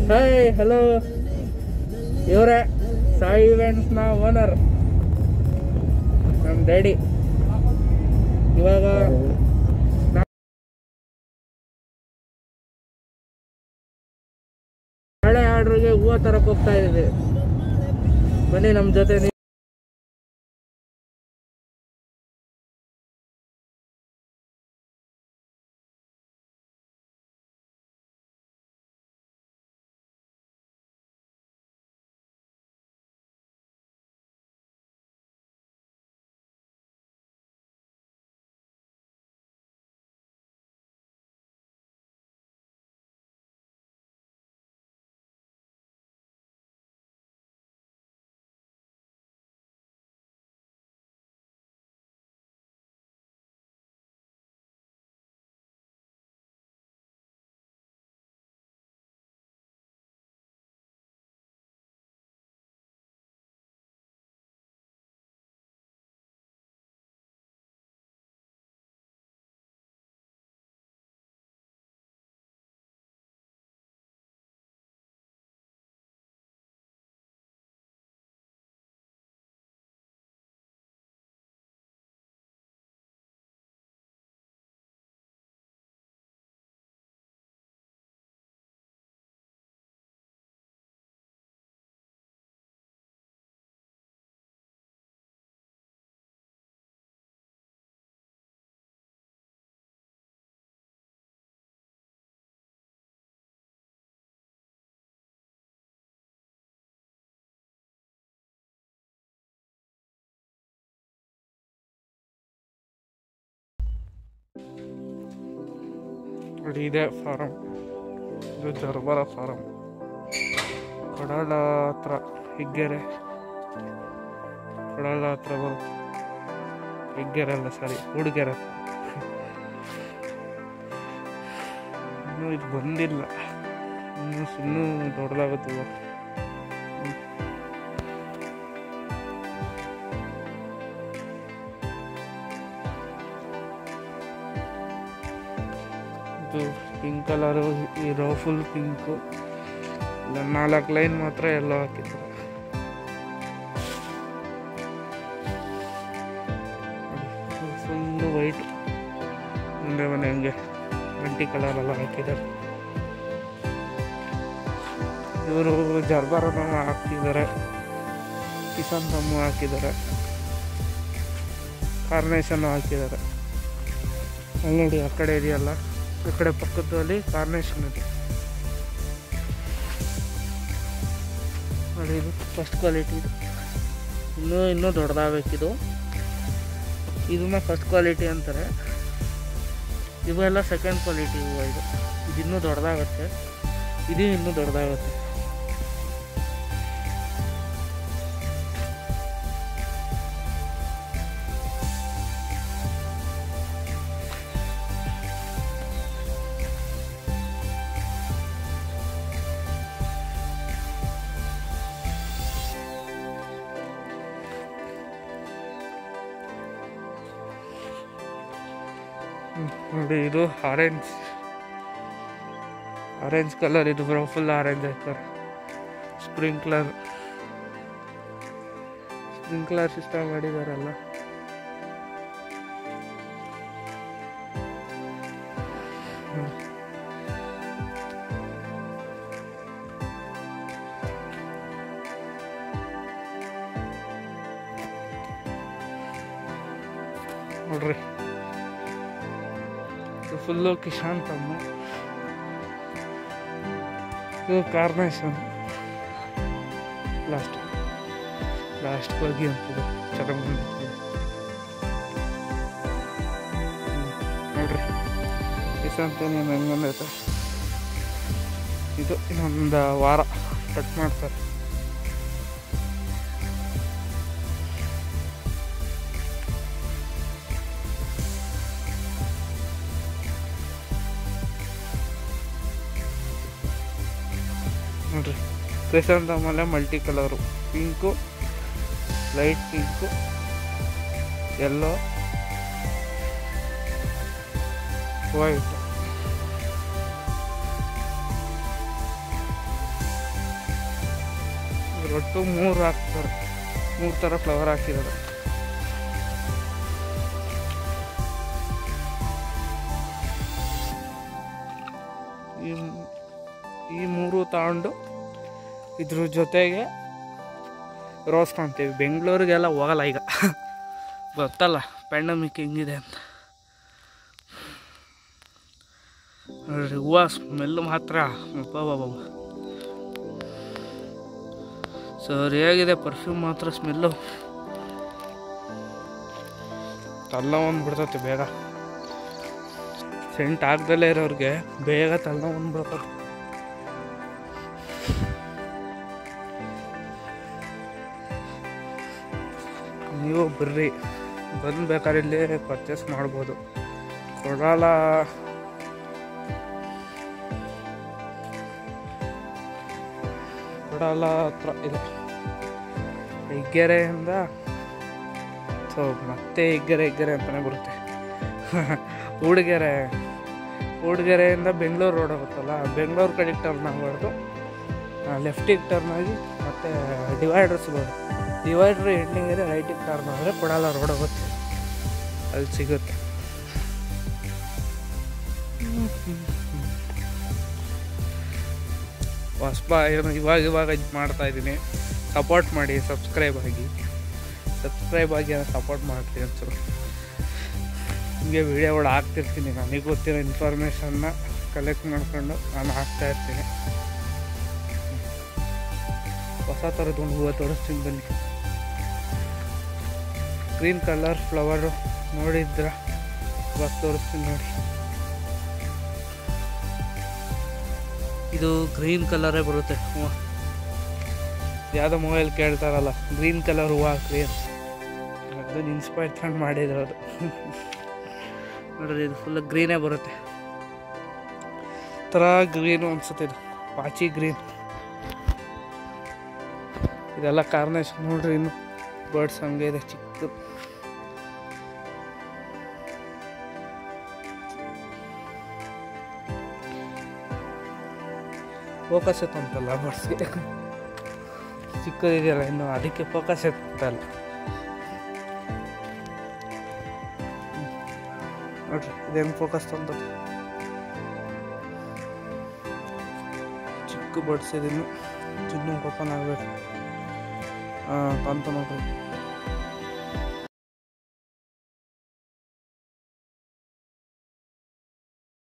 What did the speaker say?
Hi hello ಇವರೇ ಸಾಯಿ ಇವೆಂಟ್ಸ್ನ owner ನಮ್ಮ ಡ್ಯಾಡಿ ಇವಾಗ ನಾಳೆ ಆರ್ಡ್ರಿಗೆ ಹೂವು ತರಕ್ಕೆ ಹೋಗ್ತಾ ಇದ್ದೀವಿ ಬನ್ನಿ ನಮ್ಮ ಜೊತೆ ನೀವು ನೋಡಿ ಇದೆ ಫಾರಂ ಇದು ಜರ್ಬರ ಫಾರಂ ಕೊಡಾಳ ಹತ್ರ ಹಿಗ್ಗೆರೆ ಕೊಡಾಳ ಹತ್ರ ಬರುತ್ತೆ ಹಿಗ್ಗೆರೆ ಅಲ್ಲ ಸಾರಿ ಹುಡುಗೆರೆ ಹತ್ರ ಇನ್ನೂ ಇದು ಬಂದಿಲ್ಲ ಇನ್ನೂ ಇನ್ನೂ ದೊಡ್ಡದಾಗುತ್ತೆ ಹೂವು. ಇದು ಪಿಂಕ್ ಕಲರು ಇರೋ ಫುಲ್ ಪಿಂಕು ಇಲ್ಲ ನಾಲ್ಕು ಲೈನ್ ಮಾತ್ರ ಎಲ್ಲ ಹಾಕಿದ್ದಾರೆ ಫುಲ್ಲು ವೈಟ್ ಮುಂದೆ ಮನೆ ಹಂಗೆ ಗಂಟಿ ಕಲರ್ ಎಲ್ಲ ಹಾಕಿದ್ದಾರೆ ಇವರು ಜರ್ಬಾರನ ಹಾಕಿದ್ದಾರೆ ಕಿಸಾನ್ ತಮ್ಮು ಹಾಕಿದ್ದಾರೆ ಕಾರ್ನೇಷನ್ ಹಾಕಿದ್ದಾರೆ ಅಲ್ಲಿ ನೋಡಿ ಆ ಕಡೆ ಇದೆಯಲ್ಲ ಈ ಕಡೆ ಪಕ್ಕದಲ್ಲಿ ಕಾರ್ನೇಷನ್ ಇದೆ ನೋಡಿ ಇದು ಫಸ್ಟ್ ಕ್ವಾಲಿಟಿ ಇದು ಇನ್ನೂ ಇನ್ನೂ ದೊಡ್ಡದಾಗಬೇಕಿದು ಇದನ್ನ ಫಸ್ಟ್ ಕ್ವಾಲಿಟಿ ಅಂತಾರೆ ಇವೆಲ್ಲ ಸೆಕೆಂಡ್ ಕ್ವಾಲಿಟಿ ಹೂವು ಇದು ಇದು ಇನ್ನೂ ದೊಡ್ಡದಾಗುತ್ತೆ ಇದು ಇನ್ನೂ ದೊಡ್ಡದಾಗುತ್ತೆ ಹ್ಮ್, ನೋಡಿ ಇದು ಆರೆಂಜ್ ಆರೆಂಜ್ ಕಲರ್ ಇದು ಫುಲ್ ಆರೆಂಜ್ ಹಾಕ್ತಾರೆ ಸ್ಪ್ರಿಂಕ್ಲರ್ ಸ್ಪ್ರಿಂಕ್ಲರ್ ಸಿಸ್ಟಮ್ ಮಾಡಿದಾರಲ್ಲ ಹ್ಮ್. ನೋಡ್ರಿ ಇದು ಫುಲ್ಲು ಕಿಶಾನ್ ತಮ್ಮ ಇದು ಕಾರ್ನೇಷನ್ ಲಾಸ್ಟ್ ಲಾಸ್ಟ್ ಹೋಗಿ ಅಂತಿದೆ ಚೆನ್ನಾಗಿ ನೋಡ್ರಿ ಕಿಶಾನ್ ತಾನೆ ಹೆಂಗೆ ಬಂದೈತೆ ಇದು ಇನ್ನೊಂದು ವಾರ ಕಟ್ ಮಾಡ್ತಾರೆ ನೋಡ್ರಿ ಕ್ರಿಸಂತ ಆಮೇಲೆ multi colour pink light pink yellow white ಅದ್ರ ಒಟ್ಟು ಮೂರು ಹಾಕ್ತಾರೆ ಮೂರು ಥರ ಫ್ಲವರ್ ಹಾಕಿರೋದು ಈ ಈ ಮೂರು ತಗೊಂಡು ಇದ್ರ ಜೊತೆಗೆ ರೋಸ್ ಕಾಣ್ತೀವಿ ಬೆಂಗಳೂರಿಗೆಲ್ಲ ಹೋಗಲ್ಲ ಈಗ ಗೊತ್ತಲ್ಲ ಪ್ಯಾಂಡಮಿಕ್ ಹೆಂಗಿದೆ ಅಂತ ನೋಡ್ರಿ ಹೂವು ಸ್ಮೆಲ್ಲು ಮಾತ್ರ ಅಬ್ಬಬ್ಬಬ್ಬ. ಸರಿಯಾಗಿದೆ ಪರ್ಫ್ಯೂಮ್ ಮಾತ್ರ ಸ್ಮೆಲ್ಲು ತಲೆನೋವು ಬಿಡ್ತೈತೆ ಬೇಗ ಸೆಂಟ್ ಆಗ್ದಲೇ ಇರೋರಿಗೆ ಬೇಗ ತಲೆನೋವು ಬಿಡ್ತೈತೆ ನೀವು ಬರ್ರಿ ಬಂದು ಬೇಕಾದ್ರೆ ಇಲ್ಲಿ ಪರ್ಚೇಸ್ ಮಾಡ್ಬೋದು ಕೊಡಾಲ ಕೊಡಾಲ ಹತ್ರ ಇದೆ ಹೆಗ್ಗೆರೆಯಿಂದ ಸೊ ಮತ್ತೆ ಹೆಗ್ಗೆರೆ ಹೆಗ್ಗೆರೆ ಅಂತಲೇ ಬರುತ್ತೆ ಊಡಿಗೆರೆ ಊಡಿಗೆರೆಯಿಂದ ಬೆಂಗಳೂರು ರೋಡ್ ಹೋಗುತ್ತಲ್ಲ ಬೆಂಗಳೂರು ಕಡೆಗೆ ಟರ್ನ್ ಆಗಬಾರ್ದು ಲೆಫ್ಟಿಗೆ ಟರ್ನ್ ಆಗಿ ಮತ್ತೆ ಡಿವೈಡರ್ ಸಿಗೋದು ಡಿವೈಡ್ರ್ ಎಂಡಿಂಗ್ ಇದೆ ರೈಟಿಗೆ ಟರ್ನ್ ಆದರೆ ಕೊಡಾಲ ರೋಡ್ ಹೋಗುತ್ತೆ ಅಲ್ಲಿ ಸಿಗುತ್ತೆ ಹೊಸ್ಬ ಏನು ಇವಾಗ ಇವಾಗ ಇದು ಮಾಡ್ತಾ ಇದ್ದೀನಿ ಸಪೋರ್ಟ್ ಮಾಡಿ ಸಬ್ಸ್ಕ್ರೈಬ್ ಆಗಿ ಸಬ್ಸ್ಕ್ರೈಬ್ ಆಗಿ ಸಪೋರ್ಟ್ ಮಾಡ್ತೀನಿ ಒಂಚೂರು ಹಿಂಗೆ ವೀಡಿಯೋಗಳು ಹಾಕ್ತಿರ್ತೀನಿ ನನಗೆ ಗೊತ್ತಿರೋ ಇನ್ಫಾರ್ಮೇಷನ್ನ ಕಲೆಕ್ಟ್ ಮಾಡ್ಕೊಂಡು ನಾನು ಹಾಕ್ತಾ ಇರ್ತೀನಿ ಹೊಸ ಥರದ್ದು ಒಂದು ಹೂವು ತೋರಿಸ್ತೀನಿ ಬನ್ನಿ ಗ್ರೀನ್ ಕಲರ್ ಫ್ಲವರು ನೋಡಿದ್ರ ಇವಾಗ ತೋರಿಸ್ತೀನಿ ನೋಡಿ ಇದು ಗ್ರೀನ್ ಕಲರೇ ಬರುತ್ತೆ ಹೂವು ಯಾವುದೋ ಮೊಬೈಲ್ ಕೇಳ್ತಾರಲ್ಲ ಗ್ರೀನ್ ಕಲರ್ ಹೂವು ಹಾಕ್ರಿ ಅಂತ ಅದನ್ನ ಇನ್ಸ್ಪೈರ್ ತಗೊಂಡು ಮಾಡಿದ್ರು ಅದು ನೋಡ್ರಿ ಇದು ಫುಲ್ ಗ್ರೀನೇ ಬರುತ್ತೆ ಥರ ಗ್ರೀನು ಅನ್ಸುತ್ತೆ ಇದು ಪಾಚಿ ಗ್ರೀನ್ ಇದೆಲ್ಲ ಕಾರ್ನೇಷನ್ ನೋಡ್ರಿ ಇನ್ನು ಬರ್ಡ್ಸ್ ಹಂಗೆ ಇದೆ ಚಿಕ್ಕದು ಫೋಕಸ್ ಎತ್ತಂತಲ್ಲ ಬರ್ಡ್ಸ್ಗೆ ಚಿಕ್ಕದಿದೆಯಲ್ಲ ಇನ್ನು ಅದಕ್ಕೆ ಫೋಕಸ್ ಎತ್ತಲ್ಲ ನೋಡ್ರಿ ಇದೇನು ಫೋಕಸ್ ತಂದದ್ದು ಚಿಕ್ಕ ಬರ್ಡ್ಸ್ ಇದಿನ್ನು ಚಿನ್ನ ಓಪನ್ ಆಗಬೇಕು ಹಾಂ ತಂತು ನೋಡ್ರಿ